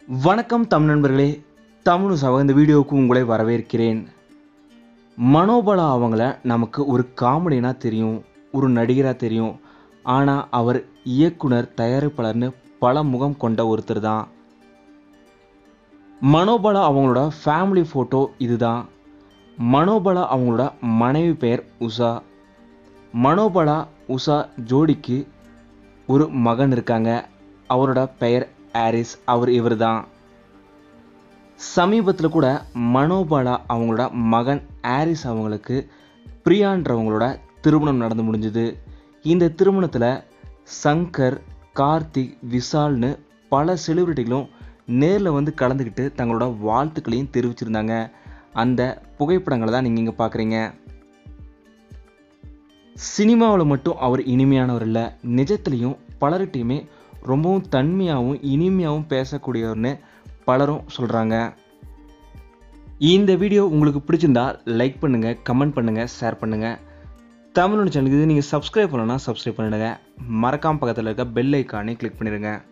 வணக்கம் தமிழ் நண்பர்களே தமிழ் சவ இந்த வீடியோவுக்கு உங்களை வரவேற்கிறேன் மனோபலா அவங்கள நமக்கு ஒரு காமெடினா தெரியும் ஒரு நடிகராக தெரியும் ஆனால் அவர் இயக்குனர் தயாரிப்பாளர்னு பல முகம் கொண்ட ஒருத்தர் தான் மனோபலா அவங்களோட ஃபேமிலி ஃபோட்டோ இதுதான் மனோபலா அவங்களோட மனைவி பெயர் உஷா மனோபலா உஷா ஜோடிக்கு ஒரு மகன் இருக்காங்க அவரோட பெயர் ஆரிஸ் அவர் இவர் தான் சமீபத்தில் கூட மனோபாலா அவங்களோட மகன் ஆரிஸ் அவங்களுக்கு பிரியான்றவங்களோட திருமணம் நடந்து முடிஞ்சுது இந்த திருமணத்தில் சங்கர் கார்த்திக் விஷால்னு பல செலிபிரிட்டிகளும் நேரில் வந்து கலந்துக்கிட்டு தங்களோட வாழ்த்துக்களையும் தெரிவிச்சிருந்தாங்க அந்த புகைப்படங்களை தான் நீங்கள் இங்கே பார்க்குறீங்க சினிமாவில் மட்டும் அவர் இனிமையானவர் இல்லை நிஜத்துலேயும் பலர்கிட்டையுமே ரொம்பவும் தன்மையாகவும் இனிமையாகவும் பேசக்கூடியவர்னு பலரும் சொல்கிறாங்க இந்த வீடியோ உங்களுக்கு பிடிச்சிருந்தா லைக் பண்ணுங்கள் கமெண்ட் பண்ணுங்கள் ஷேர் பண்ணுங்கள் தமிழோட சேனலுக்கு நீங்கள் சப்ஸ்கிரைப் பண்ணலன்னா சப்ஸ்கிரைப் பண்ணிடுங்க மறக்காம பக்கத்தில் இருக்க பெல் ஐக்கானே கிளிக் பண்ணிடுங்க